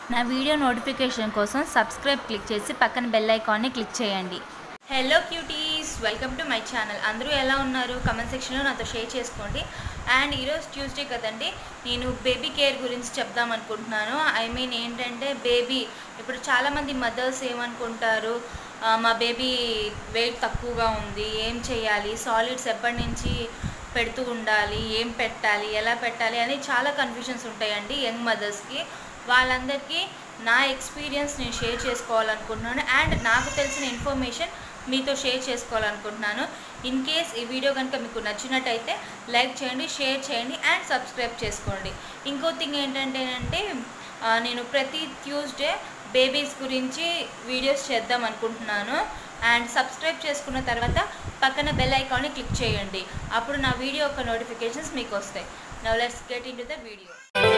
నా video notification కోసం subscribe click చేసి పక్కన బెల్ ఐకాన్ని క్లిక్ చేయండి hello cuties welcome to my channel అందరూ ఎలా ఉన్నారు కమెంట్ సెక్షన్లో నాతో షేర్ చేసుకోండి అండ్ ఈరోజు ట్యూస్డే కదండి నేను బేబీ కేర్ గురించి చెప్దాం అనుకుంటున్నాను ఐ మీన్ ఏంటంటే బేబీ ఇప్పుడు చాలామంది మదర్స్ ఏమనుకుంటారు ఆ, మా బేబీ వెయిట్ తక్కువగా ఉంది ఏం చేయాలి సాలిడ్స్ ఎప్పటి నుంచి పెడుతూ ఉండాలి ఏం పెట్టాలి ఎలా పెట్టాలి అని చాలా కన్ఫ్యూజన్స్ ఉంటాయండి యంగ్ మదర్స్కి వాళ్ళందరికీ నా ఎక్స్పీరియన్స్ నేను షేర్ చేసుకోవాలనుకుంటున్నాను అండ్ నాకు తెలిసిన ఇన్ఫర్మేషన్ మీతో షేర్ చేసుకోవాలనుకుంటున్నాను ఇన్ కేస్ ఈ వీడియో కనుక మీకు నచ్చినట్టయితే లైక్ చేయండి షేర్ చేయండి అండ్ సబ్స్క్రైబ్ చేసుకోండి ఇంకో థింగ్ ఏంటంటేనంటే ఆ, నేను ప్రతి ట్యూస్డే బేబీస్ గురించి వీడియోస్ చేద్దాం అనుకుంటున్నాను అండ్ సబ్స్క్రైబ్ చేసుకున్న తర్వాత పక్కన బెల్ ఐకాన్ని క్లిక్ చేయండి అప్పుడు నా వీడియో యొక్క నోటిఫికేషన్స్ మీకు వస్తాయి now let's get into the video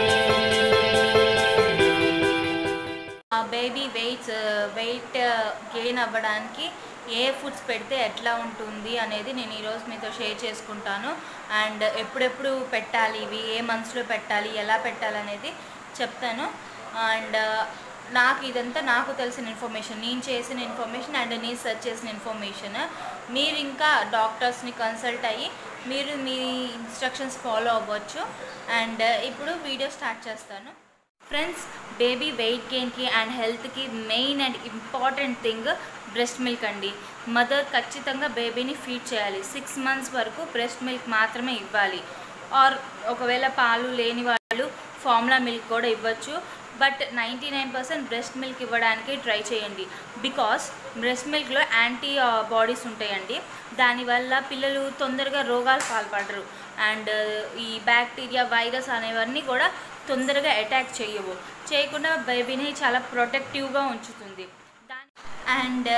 ఆ బేబీ వెయిట్స్ వెయిట్ గెయిన్ అవ్వడానికి ఏ ఫుడ్స్ పెడితే ఎట్లా ఉంటుంది అనేది నేను ఈరోజు మీతో షేర్ చేసుకుంటాను అండ్ ఎప్పుడెప్పుడు పెట్టాలి ఇవి ఏ మంత్స్లో పెట్టాలి ఎలా పెట్టాలి అనేది చెప్తాను అండ్ నాకు ఇదంతా నాకు తెలిసిన ఇన్ఫర్మేషన్ నేను చేసిన ఇన్ఫర్మేషన్ అండ్ నేను సెర్చ్ చేసిన ఇన్ఫర్మేషన్ మీరు ఇంకా డాక్టర్స్ని కన్సల్ట్ అయ్యి మీరు మీ ఇన్స్ట్రక్షన్స్ ఫాలో అవ్వచ్చు అండ్ ఇప్పుడు వీడియో స్టార్ట్ చేస్తాను ఫ్రెండ్స్ బేబీ వెయిట్ గెయిన్కి అండ్ హెల్త్కి main and important thing breast milk అండి మదర్ ఖచ్చితంగా బేబీని ఫీడ్ చేయాలి సిక్స్ మంత్స్ వరకు బ్రెస్ట్ మిల్క్ మాత్రమే ఇవ్వాలి ఆర్ ఒకవేళ పాలు లేని వాళ్ళు ఫార్ములా మిల్క్ కూడా ఇవ్వచ్చు but ninety nine percent breast milk ఇవ్వడానికి ట్రై చేయండి బికాస్ బ్రెస్ట్ మిల్క్లో యాంటీ బాడీస్ ఉంటాయండి దానివల్ల పిల్లలు తొందరగా రోగాలు పాల్పడరు అండ్ ఈ బ్యాక్టీరియా వైరస్ అనేవన్నీ కూడా తొందరగా అటాక్ చేయవు చేయకుండా బేబీని చాలా ప్రొటెక్టివ్గా ఉంచుతుంది దాని అండ్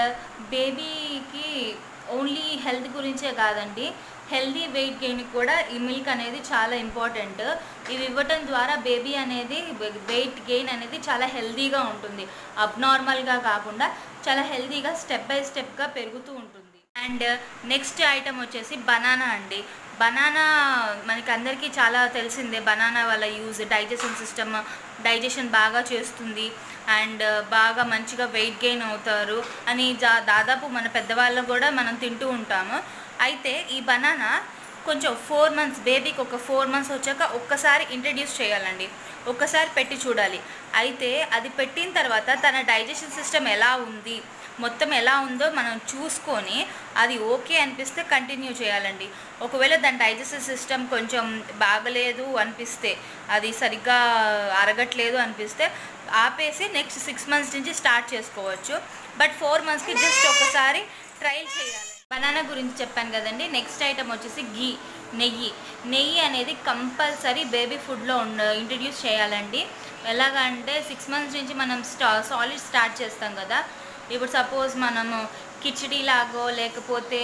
బేబీకి ఓన్లీ హెల్త్ గురించే కాదండి హెల్దీ వెయిట్ గెయిన్ కూడా ఈ మిల్క్ అనేది చాలా ఇంపార్టెంట్ ఇవి ఇవ్వటం ద్వారా బేబీ అనేది వెయిట్ గెయిన్ అనేది చాలా హెల్దీగా ఉంటుంది అబ్నార్మల్గా కాకుండా చాలా హెల్దీగా స్టెప్ బై స్టెప్గా పెరుగుతూ ఉంటుంది అండ్ నెక్స్ట్ ఐటమ్ వచ్చేసి బనానా అండి బనానా మనకి అందరికీ చాలా తెలిసిందే బనానా వల్ల యూజ్ డైజెషన్ సిస్టమ్ డైజెషన్ బాగా చేస్తుంది అండ్ బాగా మంచిగా వెయిట్ గెయిన్ అవుతారు అని జా దాదాపు మన పెద్దవాళ్ళు కూడా మనం తింటూ ఉంటాము అయితే ఈ బనానా కొంచెం ఫోర్ మంత్స్ బేబీకి ఒక ఫోర్ మంత్స్ వచ్చాక ఒక్కసారి ఇంట్రడ్యూస్ చేయాలండి ఒక్కసారి పెట్టి చూడాలి అయితే అది పెట్టిన తర్వాత తన డైజెషన్ సిస్టమ్ ఎలా ఉంది మొత్తం ఎలా ఉందో మనం చూసుకొని అది ఓకే అనిపిస్తే కంటిన్యూ చేయాలండి ఒకవేళ దాని డైజెస్టివ్ సిస్టమ్ కొంచెం బాగలేదు అనిపిస్తే అది సరిగ్గా అరగట్లేదు అనిపిస్తే ఆపేసి నెక్స్ట్ సిక్స్ మంత్స్ నుంచి స్టార్ట్ చేసుకోవచ్చు బట్ ఫోర్ మంత్స్కి జస్ట్ ఒకసారి ట్రయల్ చేయాలి బనానా గురించి చెప్పాను కదండి నెక్స్ట్ ఐటమ్ వచ్చేసి గీ నెయ్యి నెయ్యి అనేది కంపల్సరీ బేబీ ఫుడ్లో ఉండ ఇంట్రడ్యూస్ చేయాలండి ఎలాగ అంటే సిక్స్ మంత్స్ నుంచి మనం స్టా సాలిడ్ స్టార్ట్ చేస్తాం కదా ఇప్పుడు సపోజ్ మనము కిచిడి లాగో లేకపోతే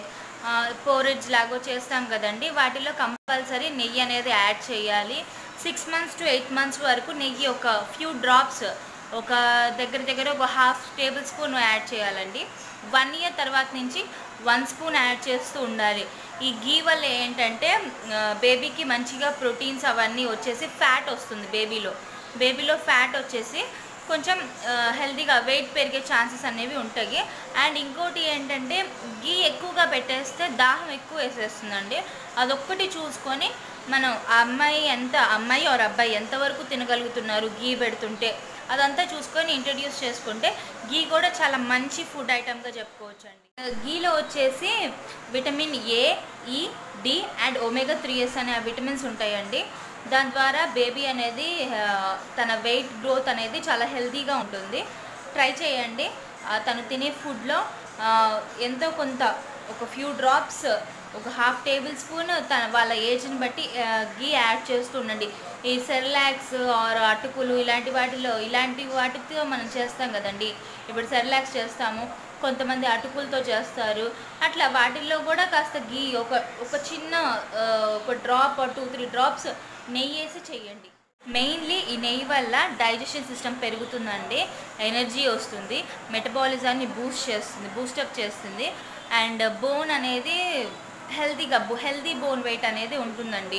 పోరిజ్ లాగో చేస్తాం కదండి వాటిలో కంపల్సరీ నెయ్యి అనేది యాడ్ చేయాలి six months to eight months వరకు నెయ్యి ఒక ఫ్యూ డ్రాప్స్ ఒక దగ్గర దగ్గర ఒక హాఫ్ టేబుల్ స్పూన్ యాడ్ చేయాలండి వన్ ఇయర్ తర్వాత నుంచి వన్ స్పూన్ యాడ్ చేస్తూ ఉండాలి ఈ గీ వల్ల ఏంటంటే బేబీకి మంచిగా ప్రోటీన్స్ అవన్నీ వచ్చేసి ఫ్యాట్ వస్తుంది బేబీలో బేబీలో ఫ్యాట్ వచ్చేసి కొంచెం హెల్తీగా వెయిట్ పెరిగే ఛాన్సెస్ అనేవి ఉంటాయి అండ్ ఇంకోటి ఏంటంటే గీ ఎక్కువగా పెట్టేస్తే దాహం ఎక్కువ వేసేస్తుందండి అదొక్కటి చూసుకొని మనం ఆ అమ్మాయి ఎంత అమ్మాయి ఆర్ అబ్బాయి ఎంతవరకు తినగలుగుతున్నారు గీ పెడుతుంటే అదంతా చూసుకొని ఇంట్రడ్యూస్ చేసుకుంటే గీ కూడా చాలా మంచి ఫుడ్ ఐటమ్గా చెప్పుకోవచ్చు అండి గీలో వచ్చేసి vitamin A E D and omega threes అనే విటమిన్స్ ఉంటాయండి దాని ద్వారా బేబీ అనేది ఆ, తన వెయిట్ గ్రోత్ అనేది చాలా హెల్తీగా ఉంటుంది ట్రై చేయండి ఆ, తను తినే ఫుడ్లో ఎంతో కొంత ఒక ఫ్యూ డ్రాప్స్ ఒక హాఫ్ టేబుల్ స్పూన్ తన వాళ్ళ ఏజ్ని బట్టి ఆ, గీ యాడ్ చేస్తూ ఉండండి ఈ సెర్లాక్స్ ఆర్ అటుకులు ఇలాంటి వాటిలో ఇలాంటి వాటితో మనం చేస్తాం కదండి ఇప్పుడు సెర్లాక్స్ చేస్తాము కొంతమంది అటుకులతో చేస్తారు అట్లా వాటిల్లో కూడా కాస్త గీ ఒక ఒక చిన్న ఆ, ఒక డ్రాప్ టూ త్రీ డ్రాప్స్ నెయ్యి వేసి చేయండి మెయిన్లీ ఈ నెయ్యి వల్ల డైజెషన్ సిస్టమ్ పెరుగుతుందండి ఎనర్జీ వస్తుంది మెటబాలిజాన్ని బూస్ట్ చేస్తుంది బూస్టప్ చేస్తుంది అండ్ బోన్ అనేది హెల్తీగా హెల్తీ బోన్ వెయిట్ అనేది ఉంటుందండి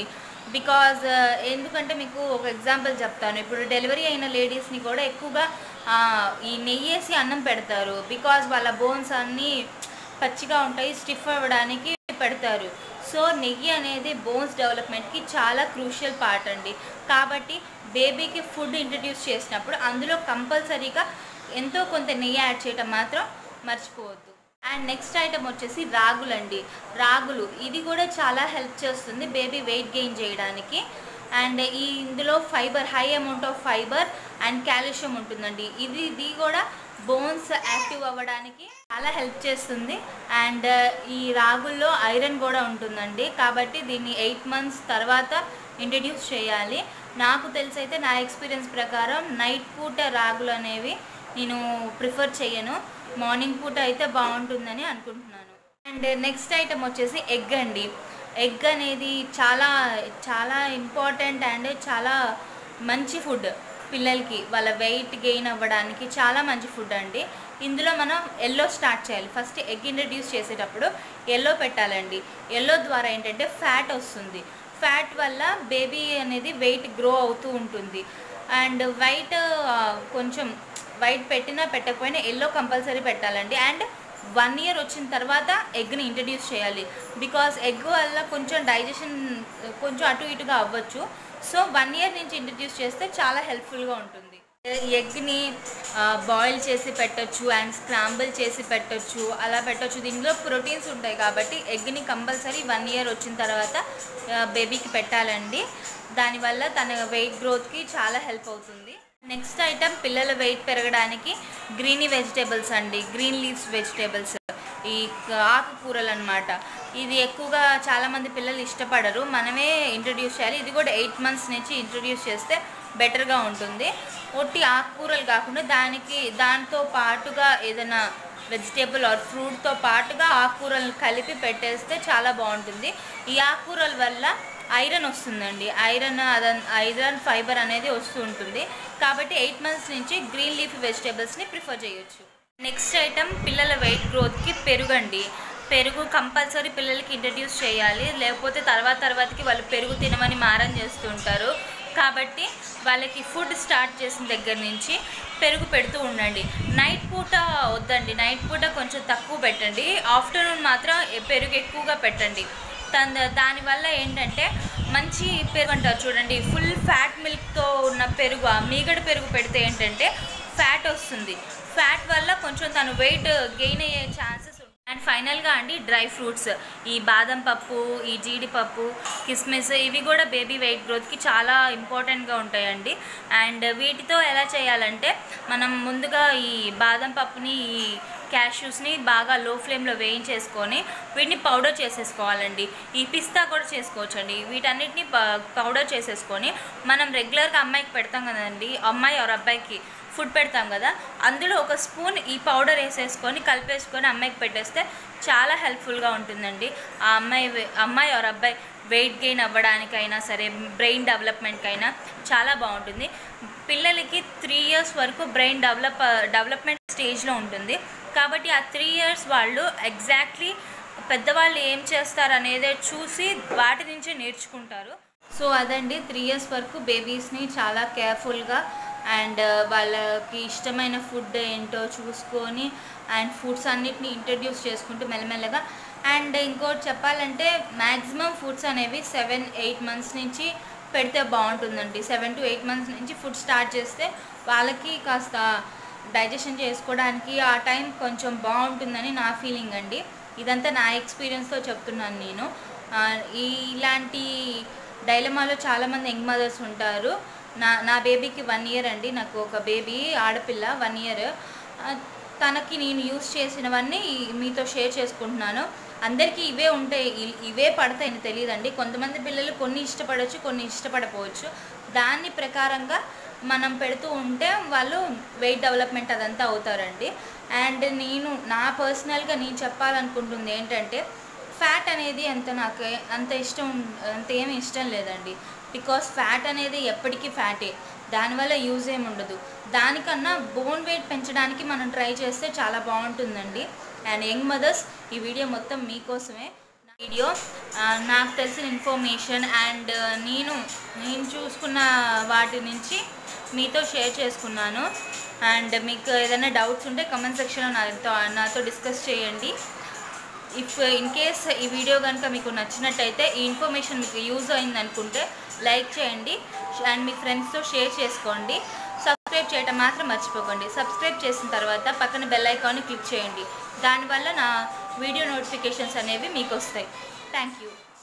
బికాజ్ ఎందుకంటే మీకు ఒక ఎగ్జాంపుల్ చెప్తాను ఇప్పుడు డెలివరీ అయిన లేడీస్ని కూడా ఎక్కువగా ఆ, ఈ నెయ్యి వేసి అన్నం పెడతారు బికాజ్ వాళ్ళ బోన్స్ అన్నీ పచ్చిగా ఉంటాయి స్టిఫ్ అవ్వడానికి పెడతారు సో నెయ్యి అనేది బోన్స్ డెవలప్మెంట్కి చాలా క్రూషియల్ పార్ట్ అండి కాబట్టి బేబీకి ఫుడ్ ఇంట్రడ్యూస్ చేసినప్పుడు అందులో కంపల్సరీగా ఎంతో కొంత నెయ్యి యాడ్ చేయటం మాత్రం మర్చిపోవద్దు అండ్ నెక్స్ట్ ఐటమ్ వచ్చేసి రాగులండి రాగులు ఇది కూడా చాలా హెల్ప్ చేస్తుంది బేబీ వెయిట్ గెయిన్ చేయడానికి అండ్ ఈ ఇందులో fibre high amount of fibre and calcium ఉంటుందండి ఇది ఇది కూడా బోన్స్ యాక్టివ్ అవ్వడానికి చాలా హెల్ప్ చేస్తుంది అండ్ ఈ రాగుల్లో ఐరన్ కూడా ఉంటుందండి కాబట్టి దీన్ని ఎయిట్ మంత్స్ తర్వాత ఇంట్రడ్యూస్ చేయాలి నాకు తెలిసి అయితే నా ఎక్స్పీరియన్స్ ప్రకారం నైట్ పూట రాగులు అనేవి నేను ప్రిఫర్ చేయను మార్నింగ్ పూట అయితే బాగుంటుందని అనుకుంటున్నాను అండ్ నెక్స్ట్ ఐటమ్ వచ్చేసి ఎగ్ అండి ఎగ్ అనేది చాలా చాలా ఇంపార్టెంట్ అండ్ చాలా మంచి ఫుడ్ పిల్లలకి వాళ్ళ వెయిట్ గెయిన్ అవ్వడానికి చాలా మంచి ఫుడ్ అండి ఇందులో మనం ఎల్లో స్టార్ట్ చేయాలి ఫస్ట్ ఎగ్ ఇంట్రడ్యూస్ చేసేటప్పుడు ఎల్లో పెట్టాలండి ఎల్లో ద్వారా ఏంటంటే ఫ్యాట్ వస్తుంది ఫ్యాట్ వల్ల బేబీ అనేది వెయిట్ గ్రో అవుతూ ఉంటుంది అండ్ వైట్ కొంచెం వైట్ పెట్టినా పెట్టకపోయినా ఎల్లో కంపల్సరీ పెట్టాలండి అండ్ వన్ ఇయర్ వచ్చిన తర్వాత ఎగ్ని ఇంట్రడ్యూస్ చేయాలి బికాస్ ఎగ్ వల్ల కొంచెం డైజెషన్ కొంచెం అటు ఇటుగా అవ్వచ్చు సో వన్ ఇయర్ నుంచి ఇంట్రడ్యూస్ చేస్తే చాలా హెల్ప్ఫుల్గా ఉంటుంది ఈ ఎగ్ని బాయిల్ చేసి పెట్టొచ్చు అండ్ స్క్రాంబుల్ చేసి పెట్టొచ్చు అలా పెట్టొచ్చు దీనిలో ప్రోటీన్స్ ఉంటాయి కాబట్టి ఎగ్ని కంపల్సరీ వన్ ఇయర్ వచ్చిన తర్వాత బేబీకి పెట్టాలండి దానివల్ల తన వెయిట్ గ్రోత్కి చాలా హెల్ప్ అవుతుంది నెక్స్ట్ ఐటమ్ పిల్లల వెయిట్ పెరగడానికి గ్రీనీ వెజిటేబుల్స్ అండి గ్రీన్ లీవ్స్ వెజిటేబుల్స్ ఈ ఆకుకూరలు అనమాట ఇది ఎక్కువగా చాలామంది పిల్లలు ఇష్టపడరు మనమే ఇంట్రడ్యూస్ చేయాలి ఇది కూడా ఎయిట్ మంత్స్ నుంచి ఇంట్రడ్యూస్ చేస్తే బెటర్గా ఉంటుంది ఒట్టి ఆకుకూరలు కాకుండా దానికి దాంతో పాటుగా ఏదైనా వెజిటేబుల్ ఆర్ ఫ్రూట్తో పాటుగా ఆకుకూరలను కలిపి పెట్టేస్తే చాలా బాగుంటుంది ఈ ఆకుకూరల వల్ల ఐరన్ వస్తుందండి ఐరన్ అదన్ ఐరన్ ఫైబర్ అనేది వస్తూ ఉంటుంది కాబట్టి ఎయిట్ మంత్స్ నుంచి గ్రీన్ లీఫ్ వెజిటేబుల్స్ని ప్రిఫర్ చేయొచ్చు నెక్స్ట్ ఐటమ్ పిల్లల వెయిట్ గ్రోత్కి పెరుగండి పెరుగు కంపల్సరీ పిల్లలకి ఇంట్రడ్యూస్ చేయాలి లేకపోతే తర్వాత తర్వాతకి వాళ్ళు పెరుగు తినమని మారం చేస్తుంటారు కాబట్టి వాళ్ళకి ఫుడ్ స్టార్ట్ చేసిన దగ్గర నుంచి పెరుగు పెడుతూ ఉండండి నైట్ పూట వద్దండి నైట్ పూట కొంచెం తక్కువ పెట్టండి ఆఫ్టర్నూన్ మాత్రం పెరుగు ఎక్కువగా పెట్టండి తన దానివల్ల ఏంటంటే మంచి పెరుగు అంటారు చూడండి ఫుల్ ఫ్యాట్ మిల్క్తో ఉన్న పెరుగు ఆ మీగడ పెరుగు పెడితే ఏంటంటే ఫ్యాట్ వస్తుంది ఫ్యాట్ వల్ల కొంచెం తను వెయిట్ గెయిన్ అయ్యే ఛాన్సెస్ అండ్ ఫైనల్గా అండి డ్రై ఫ్రూట్స్ ఈ బాదం పప్పు ఈ జీడిపప్పు కిస్మిస్ ఇవి కూడా బేబీ వెయిట్ గ్రోత్కి చాలా ఇంపార్టెంట్గా ఉంటాయండి అండ్ వీటితో ఎలా చేయాలంటే మనం ముందుగా ఈ బాదం పప్పుని ఈ క్యాష్యూస్ని బాగా లో ఫ్లేమ్లో వేయించేసుకొని వీటిని పౌడర్ చేసేసుకోవాలండి ఈ పిస్తా కూడా చేసుకోవచ్చండి వీటన్నిటిని పౌడర్ చేసేసుకొని మనం రెగ్యులర్గా అమ్మాయికి పెడతాం కదండి అమ్మాయి ఆర్ అబ్బాయికి ఫుడ్ పెడతాం కదా అందులో ఒక స్పూన్ ఈ పౌడర్ వేసేసుకొని కలిపేసుకొని అమ్మాయికి పెట్టేస్తే చాలా హెల్ప్ఫుల్గా ఉంటుందండి ఆ అమ్మాయి వే- అమ్మాయి ఆర్ అబ్బాయి వెయిట్ గెయిన్ అవ్వడానికైనా సరే బ్రెయిన్ డెవలప్మెంట్కైనా చాలా బాగుంటుంది పిల్లలకి త్రీ ఇయర్స్ వరకు బ్రెయిన్ డెవలప్ డెవలప్మెంట్ స్టేజ్లో ఉంటుంది కాబట్టి ఆ త్రీ ఇయర్స్ వాళ్ళు ఎగ్జాక్ట్లీ పెద్దవాళ్ళు ఏం చేస్తారు అనేది చూసి వాటి నుంచే నేర్చుకుంటారు సో అదండి త్రీ ఇయర్స్ వరకు బేబీస్ని చాలా కేర్ఫుల్గా అండ్ వాళ్ళకి ఇష్టమైన ఫుడ్ ఏంటో చూసుకొని అండ్ ఫుడ్స్ అన్నిటిని ఇంట్రడ్యూస్ చేసుకుంటూ మెల్లమెల్లగా అండ్ ఇంకోటి చెప్పాలంటే మ్యాక్సిమం ఫుడ్స్ అనేవి సెవెన్ ఎయిట్ మంత్స్ నుంచి పెడితే బాగుంటుందండి సెవెన్ టు ఎయిట్ మంత్స్ నుంచి ఫుడ్ స్టార్ట్ చేస్తే వాళ్ళకి కాస్త డైజెషన్ చేసుకోవడానికి ఆ టైం కొంచెం బాగుంటుందని నా ఫీలింగ్ అండి ఇదంతా నా ఎక్స్పీరియన్స్తో చెప్తున్నాను నేను ఆ, ఈ ఇలాంటి డైలమాలో చాలామంది యంగ్ మదర్స్ ఉంటారు నా నా బేబీకి వన్ ఇయర్ అండి నాకు ఒక బేబీ ఆడపిల్ల వన్ ఇయర్ తనకి నేను యూస్ చేసినవన్నీ ఈ- మీతో షేర్ చేసుకుంటున్నాను అందరికీ ఇవే ఉంటాయి ఇ- ఇవే పడతాయని తెలియదండి కొంతమంది పిల్లలు కొన్ని ఇష్టపడవచ్చు కొన్ని ఇష్టపడకపోవచ్చు దాని ప్రకారంగా మనం పెడుతూ ఉంటే వాళ్ళు వెయిట్ డెవలప్మెంట్ అదంతా అవుతారండి అండ్ నేను నా పర్సనల్గా నేను చెప్పాలనుకుంటుంది ఏంటంటే ఫ్యాట్ అనేది అంత నాకు అంత ఇష్టం అంత ఏమి ఇష్టం లేదండి బికాస్ ఫ్యాట్ అనేది ఎప్పటికీ ఫ్యాటే దానివల్ల యూజ్ ఏమి ఉండదు దానికన్నా బోన్ వెయిట్ పెంచడానికి మనం ట్రై చేస్తే చాలా బాగుంటుందండి అండ్ యంగ్ మదర్స్ ఈ వీడియో మొత్తం మీకోసమే వీడియో ఆ, నాకు తెలిసిన ఇన్ఫర్మేషన్ అండ్ నేను నేను చూసుకున్న వాటి నుంచి మీతో షేర్ చేసుకున్నాను అండ్ మీకు ఏదైనా డౌట్స్ ఉంటే కమెంట్ సెక్షన్లో నాతో నాతో డిస్కస్ చేయండి ఇఫ్ ఇన్ కేస్ ఈ వీడియో కనుక మీకు నచ్చినట్టయితే ఈ ఇన్ఫర్మేషన్ మీకు యూజ్ అయింది అనుకుంటే లైక్ చేయండి అండ్ మీ ఫ్రెండ్స్తో షేర్ చేసుకోండి సబ్స్క్రైబ్ చేయడం మాత్రం మర్చిపోకండి సబ్స్క్రైబ్ చేసిన తర్వాత పక్కన బెల్ ఐకాన్ని క్లిక్ చేయండి దానివల్ల నా వీడియో నోటిఫికేషన్స్ అనేవి మీకు వస్తాయి థ్యాంక్ యూ